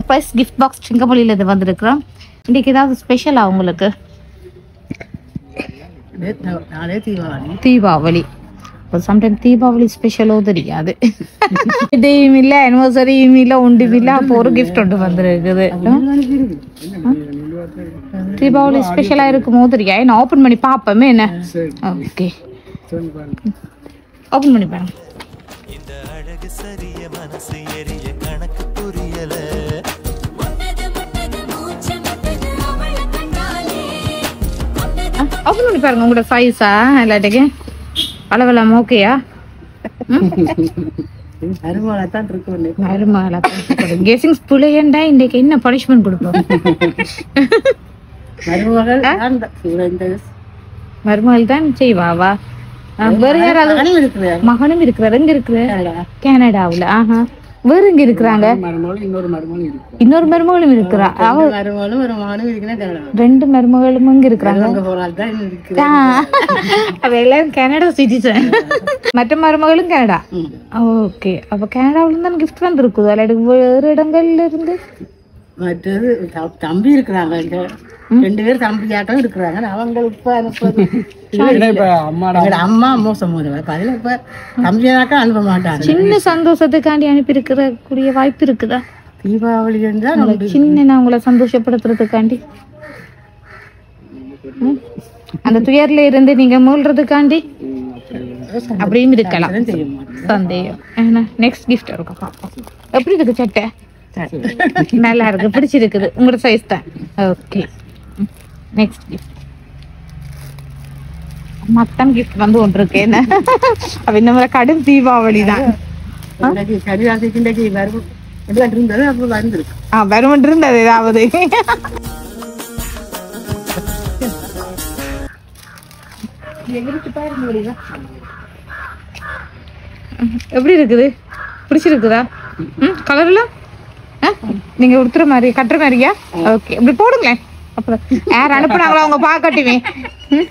First gift box சிங்கமொழியில இது வந்திருக்கிறோம் இன்னைக்கு ஏதாவது ஸ்பெஷலா உங்களுக்கு நாளே தீபாவளி தீபாவளி சம்டைம் தீபாவளி ஸ்பெஷலோ தெரியாது டேயும் இல்ல அனிவர்சரியும் இல்ல ஒன்றும் இல்ல அப்போ ஒரு கிஃப்ட் ஒன்று வந்திருக்குது தீபாவளி ஸ்பெஷலா இருக்குமோ தெரியாது நான் ஓபன் பண்ணி பார்ப்போமே என்ன ஓகே ஓபன் பண்ணி பாருங்க இந்த அழகு சரிய மனசு எரிய கணக்கு புரியல ஓபன் பண்ணி பாருங்க உங்களோட சைஸா இல்லாட்டிக்கு அளவெல்லாம் ஓகேயா அருமாவை தான் இருக்கும் மருமகளா கெஸிங் புள்ளையண்டா இன்னைக்கு என்ன பனிஷ்மெண்ட் கொடுப்போம் மருமகள் தான் இந்த மருமகள் தான் செய்வாவா ஆ, வேற யாராவது மகனும் இருக்கிறார் மகனும் இருக்கிறார் எங்க இருக்கிற கனடாவுல ஆஹா வேற எங்க இருக்கிறாங்க மருமகள் இன்னொரு மருமகள் இருக்கு இன்னொரு மருமகளும் இருக்கிறா அவ மருமகளும் ஒரு மகனும் இருக்குன்னா ரெண்டு மருமகளும் இங்க இருக்கிறாங்க அங்க போறாள் தான் இருக்குது ஆ, அவ எல்லாரும் கனடா சிட்டிசன் மற்ற மருமகளும் கனடா ஓகே அப்ப கனடாவுல இருந்து கிஃப்ட் வந்திருக்குது இல்லாட்டி வேறு இடங்கள்ல இருந்து மற்றது த- தம்பி இருக்கிறாங்க இங்க ரெண்டு பேர் தம்பியாட்டம் இருக்கிறாங்க அவங்க இப்ப அனுப்புறது எங்களோட அம்மா மோசம் போதுவா அதுல இப்ப தம்பியாட்டம் அனுப்ப மாட்டாங்க சின்ன சந்தோஷத்துக்காண்டி அனுப்பி இருக்கிற கூடிய வாய்ப்பு இருக்குதா தீபாவளி தான் உண்டு. சின்ன நான் உங்களை சந்தோஷப்படுத்துறதுக்காண்டி ம்? அந்த துயர்ல இருந்து நீங்க மீள்றதுக்காண்டி அப்படியும் இருக்கலாம் அதான் செய்ய மாட்டோம் சந்தேகம் நெக்ஸ்ட் கிஃப்ட் இருக்கும் பார்ப்போம் எப்படி இருக்கு சட்டை நல்லா இருக்கு பிடிச்சிருக்குது உங்களோட சைஸ் தான் okay next gift mutton gift வந்து ஒன்று இருக்கு என்ன அப்ப இந்த மாதிரி கடும் தீபாவளி தான் இன்னைக்கு கரியாசிக்கு இன்னைக்கு வரும் எல்லாம் இருந்தது அப்ப வந்திருக்கு ஆ வருமன் இருந்தது ஏதாவது எப்படி இருக்குது பிடிச்சிருக்குதா ம் கலர்லாம் நீங்க உடுத்துற மாதிரி கட்டுற மாதிரியா ஓகே இப்படி போடுங்களேன் அப்புறம் யார் அனுப்புனாங்களோ அவங்க பார்க்கட்டுமே ம்?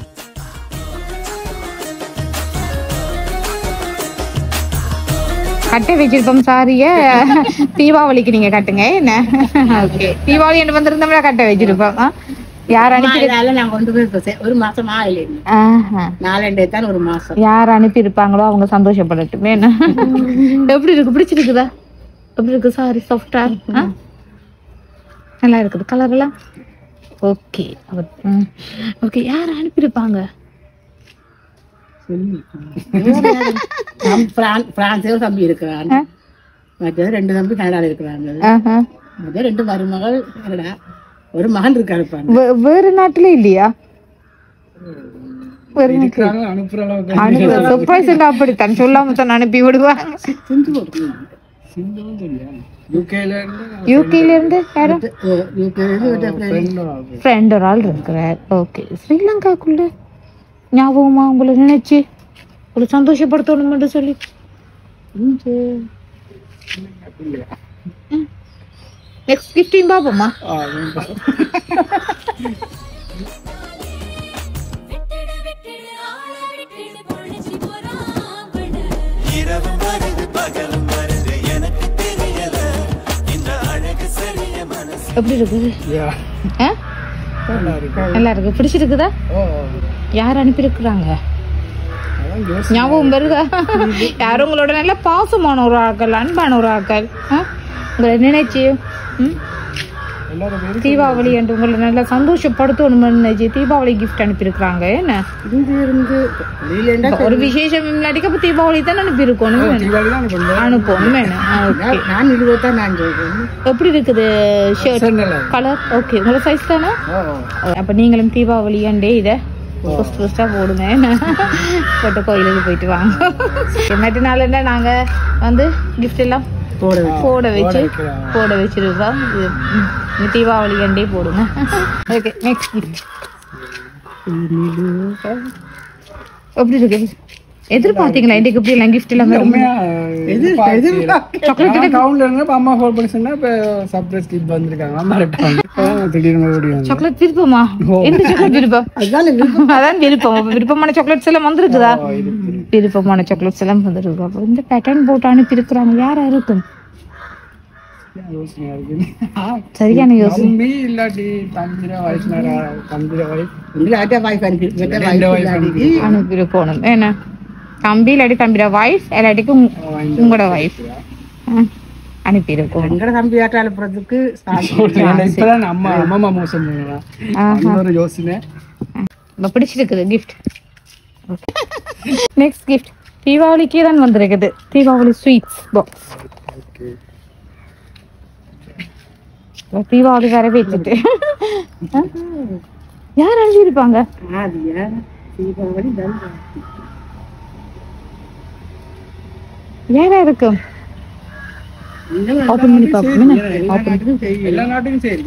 கட்ட வச்சிருப்போம் சாரிய தீபாவளிக்கு நீங்க கட்டுங்க என்ன ஓகே தீபாவளி என்று வந்திருந்தோம்னா கட்ட வச்சிருப்போம் ஆ? யார் அனுப்பி அதனால நான் கொண்டு போய் இப்ப சே- ஒரு மாசம் ஆகல ஆஹா. நாலண்டே தான் ஒரு மாசம் யார் அனுப்பி இருப்பாங்களோ அவங்க சந்தோஷப்படட்டுமே என்ன எப்படி இருக்கு பிடிச்சிருக்குதா எப்படி இருக்கு சாரி சாஃப்டா நல்லா இருக்குது கலர் எல்லாம் ஓகே ஓகே யார் அனுப்பியிருப்பாங்க நம் பிரான்- பிரான்ஸ்ல ஒரு தம்பி இருக்கிறான் மற்றது ரெண்டு தம்பி கனடால இருக்கிறாங்க ஆஹா. மற்ற ரெண்டு மருமகள் கனடா ஒரு மகன் இருக்காரு பாருங்க வே- வேறு நாட்டுல இல்லையா வேறு நாட்டுல சர்ப்ரைஸ் அப்படித்தான் சொல்லாம தான் அனுப்பி விடுவாங்க சிந்து போட்டு யூகேல இருந்து யாரும் யூகே ஃப்ரெண்ட் ஒரு ஆள் இருக்கிறார் ஓகே ஸ்ரீலங்காக்குள்ள ஞாபகமா உங்களை நினைச்சு உங்களை சந்தோஷப்படுத்தணும்னு சொல்லி நெக்ஸ்ட் கிஃப்டையும் பார்ப்போமா இரவும் வருது பகலும் வருது எனக்கு தெரியல இந்த அழகு சரிய மனசு எப்படி இருக்குது ஆ? நல்லா இருக்கு பிடிச்சிருக்குதா யார் அனுப்பியிருக்கிறாங்க ஞாபகம் வருதா யாரும் உங்களோட நல்ல பாசமான ஒரு ஆக்கள் அன்பான ஒரு ஆக்கள் ஆ? உங்களை நினைச்சு ம்? தீபாவளி என்று உங்களை நல்லா சந்தோஷப்படுத்தணும்னு நினைச்சு தீபாவளி கிஃப்ட் அனுப்பியிருக்கிறாங்க என்ன இருந்து இருந்து வெளியில ஒரு விசேஷம் இல்லாட்டிக்கு அப்ப தீபாவளி தான் அனுப்பியிருக்கணும் அனுப்பணும் வேணும் ஓகே நான் இருபத்தான் நான் சொல்றேன் எப்படி இருக்குது ஷர்ட் கலர் ஓகே உங்களோட சைஸ் தானே அப்ப நீங்களும் தீபாவளி அண்டே இதை ஃபர்ஸ்ட் ஃபர்ஸ்டா போடுங்க போட்டு கோயிலுக்கு போயிட்டு வாங்க மற்ற நாள் என்ன நாங்க வந்து கிஃப்ட் எல்லாம் போட போட வச்சு போட வச்சிருக்கோம் இது, ம், இந்த தீபாவளி அண்டே போடுங்க ஓகே நெக்ஸ்ட் கிஃப்ட் எப்படி இருக்கு எதிர்பார்த்தீங்களா இன்னைக்கு இப்படி எல்லாம் கிஃப்ட் எல்லாம் வரும் அம்மா கால் பண்ணி சொன்னா இப்ப சர்ப்ரைஸ் கிஃப்ட் வந்திருக்காங்க அம்மா திடீர்னு மறுபடியும் வந்து. சாக்லேட் விருப்பமா எந்த சாக்லேட் விருப்பம் அதான் விருப்பம் அப்ப விருப்பமான சாக்லேட்ஸ் எல்லாம் வந்திருக்குதா விருப்பமான சாக்லேட்ஸ் எல்லாம் வந்திருக்கு அப்ப இந்த பேட்டர்ன் போட்டு அனுப்பி இருக்கிறாங்க யாரா இருக்கும் யோசனையா இருக்கு சரியான யோசனை தம்பி இல்லாட்டி தம்பிர வயசுனாரா தம்பிர வயசு இல்லாட்ட வாய்ப்பு அனுப்பி இல்லாட்ட ரெண்டு வாய்ப்பு wife இல்லாட்டி அனுப்பிட்டு போகணும் என்ன தம்பி இல்லாட்டி தம்பியோட வைஃப் இல்லாட்டிக்கு உங்க- உங்களோட வைஃப் அனுப்பியிருக்கோம் எங்கட தம்பி ஆட்ட அனுப்புறதுக்கு இப்பதான் அம்மா அம்மா மோசம் பண்ணலாம் அந்த ஒரு யோசனை ரொம்ப பிடிச்சிருக்குது கிஃப்ட் நெக்ஸ்ட் கிஃப்ட் தீபாவளிக்கே தான் வந்திருக்குது Deepavali sweets box okay Deepavali வரவேற்றுட்டு யார் அனுப்பியிருப்பாங்க ஆதியா தீபாவளி தந்தா யாரா இருக்கும் ஓப்பன் பண்ணி பார்ப்போம் எல்லா நாட்டுக்கும் சரி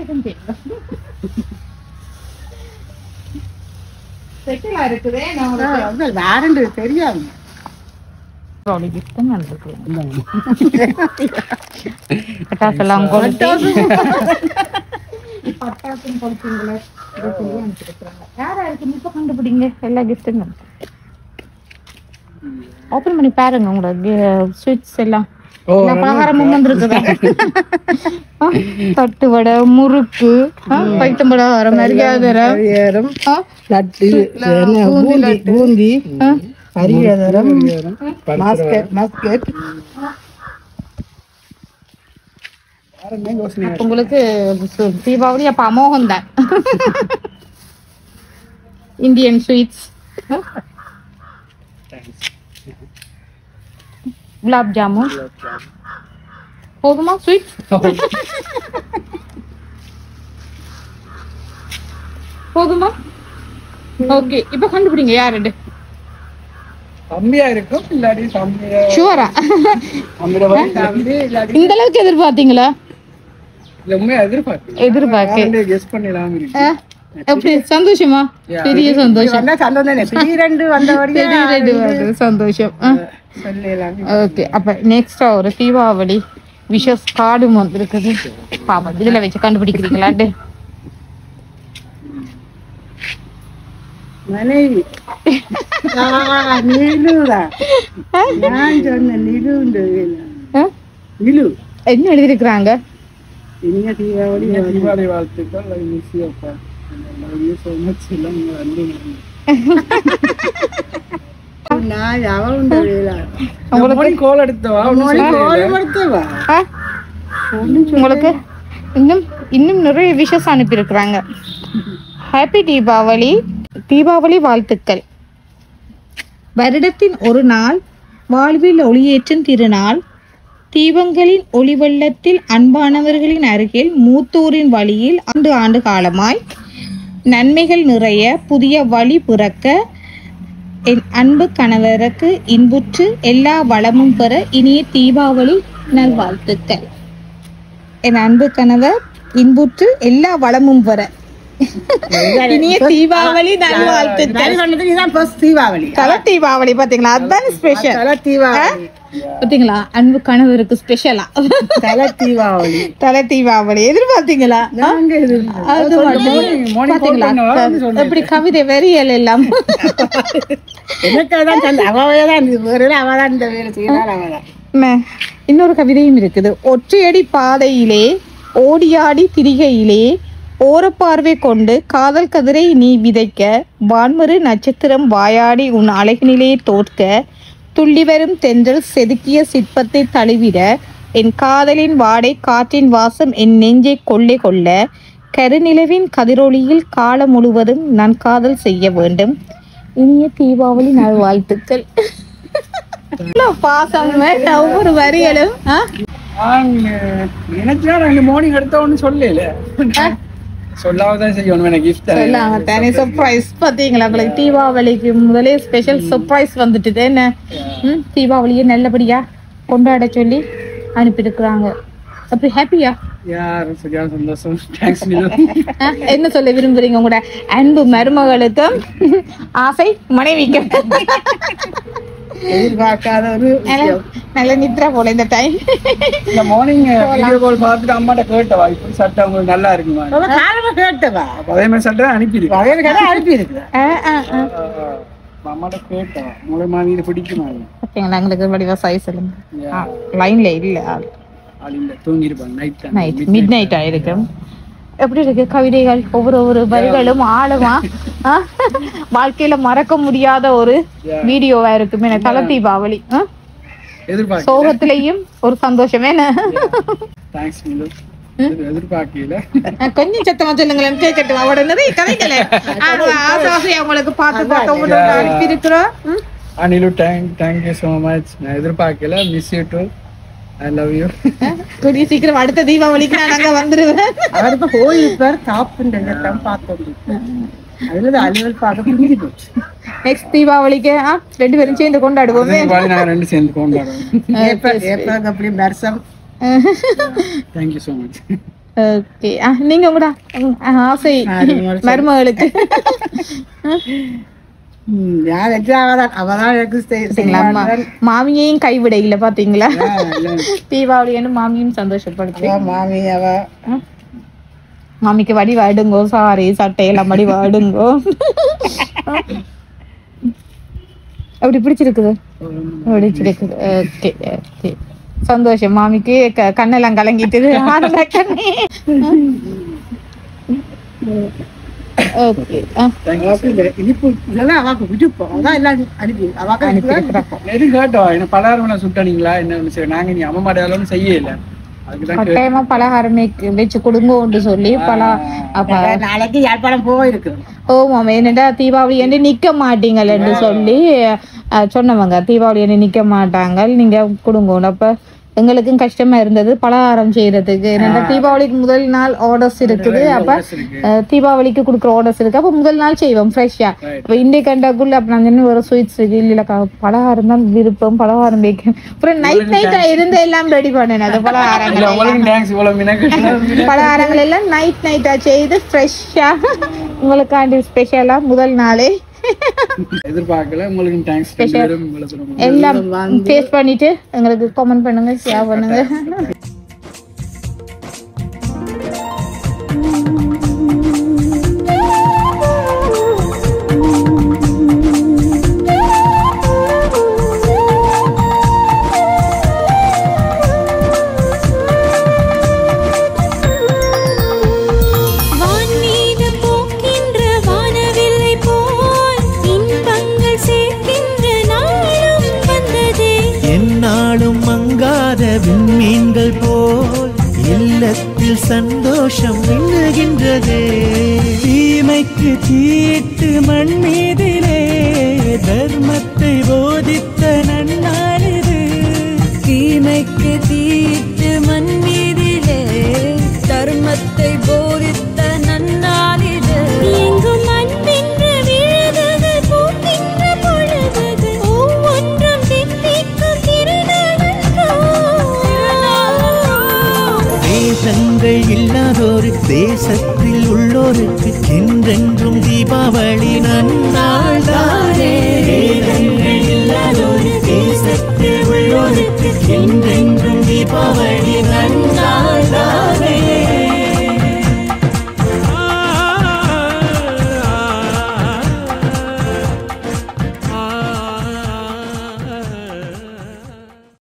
வேறண்டு தெரியாது பட்டாசெல்லாம் கொளுத்தி யாரா இருக்கு இப்ப கண்டுபிடிங்க எல்லா கிஃப்ட்டுங்க ஓபன் பண்ணி பாருங்க உங்களோட ஸ்வீட்ஸ் எல்லாம் ஓ எல்லா பலகாரமும் வந்திருக்குது தட்டு வடை முறுக்கு பைத்தம் பலகாரம் மரியாதரம் ஏறும் லட்டு என்ன, பூந்தி பூந்தி பரிகாரம் மாஸ்கெட் மாஸ்கெட் யாருமே யோசனை உங்களுக்கு சு- தீபாவளி அப்ப அமோகம் தான் இந்தியன் ஸ்வீட்ஸ் குலாப் ஜாமுன் போதுமா ஸ்வீட் போதுமா ஓகே இப்ப கண்டுபிடிங்க யாரு தம்பியா இருக்கும் இல்லாட்டி தம்பியா ஷுவரா தம்பிர வயசு தம்பி இல்லாட்டி இந்த அளவுக்கு எதிர்பார்த்தீங்களா இல்ல உண்மையா எதிர்பார்க்கு எதிர்பார்க்க கெஸ் பண்ணிடலாம் இருக்கு ஆ, எப்படி சந்தோஷமா பெரிய சந்தோஷம் வந்தா சந்தோஷம் திடீரென்று வந்தபடியே திடீரென்று வருது, சந்தோஷம் சொல்லலாம் ஓகே அப்ப நெக்ஸ்டா ஒரு தீபாவளி விஷஸ் கார்டும் வந்திருக்குது பாப்போம் இதுல வச்சு கண்டுபிடிக்கிறீங்களாட்டு மனைவி ஆ, நிலுடா நான் சொன்ன நிலுண்டு ஆ? நிலு என்ன எழுதிருக்கிறாங்க இனிய தீபாவளி தீபாவளி வாழ்த்துக்கள் ஐ மிஸ் யூ அப்பா லவ் யூ சோ மச் எல்லாம் உங்க அன்பு நான் அவளுண்ட வேலா உங்களுக்கு கோல் எடுத்தவா ஒன்னும் கொடுத்தவா ஆ? உங்களுக்கு இன்னும் இன்னும் நிறைய விஷஸ் அனுப்பியிருக்கிறாங்க ஹாப்பி தீபாவளி தீபாவளி வாழ்த்துக்கள் வருடத்தின் ஒரு நாள் வாழ்வில் ஒளியேற்றும் திருநாள் தீபங்களின் ஒளிவெள்ளத்தில் அன்பானவர்களின் அருகில் மூத்தோரின் வழியில் ஆண்டு ஆண்டு காலமாய் நன்மைகள் நிறைய புதிய வழி பிறக்க என் அன்பு கணவருக்கு இன்புற்று எல்லா வளமும் பெற இனிய தீபாவளி நல்வாழ்த்துக்கள் என் அன்பு கணவர் இன்புற்று எல்லா வளமும் பெற இனிய தீபாவளி நல்வாழ்த்துக்கள் சொன்னதுக்கு இதான் ஃபர்ஸ்ட் தீபாவளி தல தீபாவளி பாத்தீங்களா அதுதான் ஸ்பெஷல் தல தீபாவளி பாத்தீங்களா அன்பு கணவருக்கு ஸ்பெஷலா தல தீபாவளி தல தீபாவளி எதிர்பார்த்தீங்களா நாங்க இது அது மட்டும் பாத்தீங்களா எப்படி கவிதை வரியல் எல்லாம் எனக்கு அதான் சொன்ன அவவே தான் வேற அவ தான் இந்த வேலை செய்யறாள் அவதான் ம, இன்னொரு கவிதையும் இருக்குது ஒற்றையடி பாதையிலே ஓடியாடி திரிகையிலே ஓரப்பார்வை கொண்டு காதல் கதிரை நீ விதைக்க வான்மறு நட்சத்திரம் வாயாடி உன் அழகினிலே தோற்க துள்ளி வரும் தென்றல் செதுக்கிய சிற்பத்தை தழுவிட என் காதலின் வாடை காற்றின் வாசம் என் நெஞ்சை கொள்ளை கொள்ள கருநிலவின் கதிரொளியில் காலம் முழுவதும் நான் காதல் செய்ய வேண்டும் இனிய தீபாவளி நல்வாழ்த்துக்கள் இவ்வளவு பாசம் ஒவ்வொரு வரிகளும் ஆ? நினைச்சா நாங்க மார்னிங் எடுத்த ஒண்ணு சொல்லல சொல்லாமதான் செய்யணும் எனக்கு கிஃப்ட் சொல்லாம தானே சர்ப்ரைஸ் பாத்தீங்களா உங்களுக்கு தீபாவளிக்கு முதலே ஸ்பெஷல் சர்ப்ரைஸ் வந்துட்டு என்ன ம், தீபாவளியை நல்லபடியா கொண்டாட சொல்லி அனுப்பியிருக்கிறாங்க அப்படி ஹாப்பியா யார் சரியான சந்தோஷம் தேங்க்ஸ் நீலு என்ன சொல்ல விரும்புறீங்க உங்களோட அன்பு மருமகளுக்கும் ஆசை மனைவிக்கும் எதிர்பார்க்காத ஒரு நல்ல- நல்ல நித்ரா போல இந்த டைம் இந்த மார்னிங் வீடியோ கால் பார்த்துட்டு அம்மாட்ட கேட்டவா இப்படி சட்டை உங்களுக்கு நல்லா இருக்குமா அவ காலமா கேட்டவா அப்ப அதே மாதிரி சட்டை அனுப்பிடு வகையில் கடை அனுப்பி இருக்கு அம்மாட்ட கேட்டவா மூலமா இது பிடிக்குமா ஓகேங்களா எங்களுக்கு வடிவா சாய் சொல்லுங்க லைன்ல இல்ல ஆள் ஆள் இல்ல தூங்கி இருப்பாங்க நைட் நைட் மிட் நைட் ஆயிருக்கும் எப்படி இருக்கு கவிதைகள் ஒவ்வொரு ஒரு வரிகளும் ஆழமா ஆ? வாழ்க்கையில மறக்க முடியாத ஒரு வீடியோவா இருக்குமே எனக்கு தல தீபாவளி ஆ? எதிர்பார்க்க சோகத்திலையும் ஒரு சந்தோஷமே என்ன? தேங்க்ஸ் மிலு எதிர்பார்க்கல அஹ் கொஞ்சம் சத்தமா சொல்லுங்களேன் கேட்கட்டும் அவட நிறைய கதைகளை ஆசை ஆசையா உங்களுக்கு பார்த்து பார்த்து உங்களுக்கு அனுப்பி இருக்கிறோம் அனிலு தேங்க் தேங்க்யூ ஸோ மச் நான் எதிர்பார்க்கல miss you too I love you கூடிய சீக்கிரம் அடுத்த தீபாவளிக்கு நான் அங்க வந்துருவேன் அவர் இப்ப போயிருப்பார் சாப்பிட்டு பார்த்தோம் அதுல அலுவல் பார்க்க புரிஞ்சு போச்சு நெக்ஸ்ட் தீபாவளிக்கு ஆ, ரெண்டு பேரும் சேர்ந்து கொண்டாடுவோமே நாங்கள் ரெண்டு சேர்ந்து கொண்டாடுறோம் ஏப்ரல் ஏப்ரல் அப்படி வருஷம் தேங்க்யூ ஸோ மச் ஓகே நீங்க கூட உம், ஆசை மருமகளுக்கு ம், யார் வச்சு அவதான் அவதான் எனக்கு செய்- பாத்தீங்களா அம்மா மாமியையும் கைவிட இல்ல பாத்தீங்களா செய்வா. தீபாவளின்னு மாமியும் சந்தோஷப்படுத்து அவ மாமி அவ மாமிக்கு வடி வாடுங்கோ சாரி சட்டையெல்லாம் வடி வாடுங்கோ அப்படி பிடிச்சிருக்குது பிடிச்சிருக்குது ஓகே ஓகே சந்தோஷம் மாமிக்கு க- கண்ணெல்லாம் கலங்கிட்டுது ஆனந்த கண்ணே ஓகே அவக்கு இந்த இனிப்பு இதெல்லாம் அவக்கு விடுப்போம் அதான் எல்லாம் அனுப்பி அவக்கு அனுப்பி எது கேட்டோம் என்ன பலகாரம் சுட்டானீங்களா என்ன சரி நாங்க நீ அம்மா மாடையாலும் செய்யல அதுக்குதான் கேட்டோம். கட்டாயமா பலகாரம் make- வச்சு கொடுங்கோன்னு சொல்லி பல அப்ப நாளைக்கு யாழ்ப்பாணம் போயிருக்கு ஓமாம் என்னடா தீபாவளி என்று நிக்க மாட்டீங்கள்னு சொல்லி அஹ், சொன்னவங்க தீபாவளி என்று நிக்க மாட்டாங்க நீங்க கொடுங்க அப்ப எங்களுக்கும் கஷ்டமா இருந்தது பலகாரம் செய்யறதுக்கு என்னடா தீபாவளிக்கு முதல் நாள் ஆர்டர்ஸ் இருக்குது அப்ப அஹ், தீபாவளிக்கு கொடுக்குற ஆர்டர்ஸ் இருக்கு அப்ப முதல் நாள் செய்வோம் ஃப்ரெஷ்ஷா இப்ப இன்றைக்கு கண்டாக்குள்ள அப்ப நான் சொன்ன ஒரு ஸ்வீட்ஸ் இருக்கு இல்ல பலகாரம் தான் விருப்பம் பலகாரம் வைக்க அப்புறம் நைட் நைட்டா இருந்து எல்லாம் ரெடி பண்ணேன் அது இல்ல பலகாரங்கள் உங்களுக்கு தேங்க்ஸ் இவ்வளவு மினக்கட்டு பலகாரங்கள் எல்லாம் நைட் நைட்டா செய்து ஃப்ரெஷ்ஷா உங்களுக்காண்டி ஸ்பெஷலா முதல் நாளே எதிர்பார்க்கல உங்களுக்கு தேங்க்ஸ் ரெண்டு பேரும் இவ்வளவு தூரம் எல்லாம் டேஸ்ட் பண்ணிட்டு எங்களுக்கு கமெண்ட் பண்ணுங்க ஷேர் பண்ணுங்க வான்மீது போக்கின்ற வானவில்லை போல் இன்பங்கள் சேர்க்கின்ற நாளும் வந்ததே என்னாலும் மங்காத விண்மீன்கள் போல் இல்லத்தில் சந்தோஷம் மின்னுகின்றதே தீமைக்கு தீட்டு மண் மீதிலே தர்மத்தை போதித்த நன்னாளிது தீமைக்கு தீட்டு மண் மீதிலே தர்மத்தை போதித்த நன்னாளிது எங்கும் அன்பின்ற விழுதுகள் பூக்கின்ற பொழுதுகள் ஒவ்வொன்றும் தித்திக்கும் திருநாளன்றோ தேசங்கள் இல்லாதோருக்கு தேசத்தில் உள்ளோருக்கு என்றென்றும் தீபாவளி நன்னாள்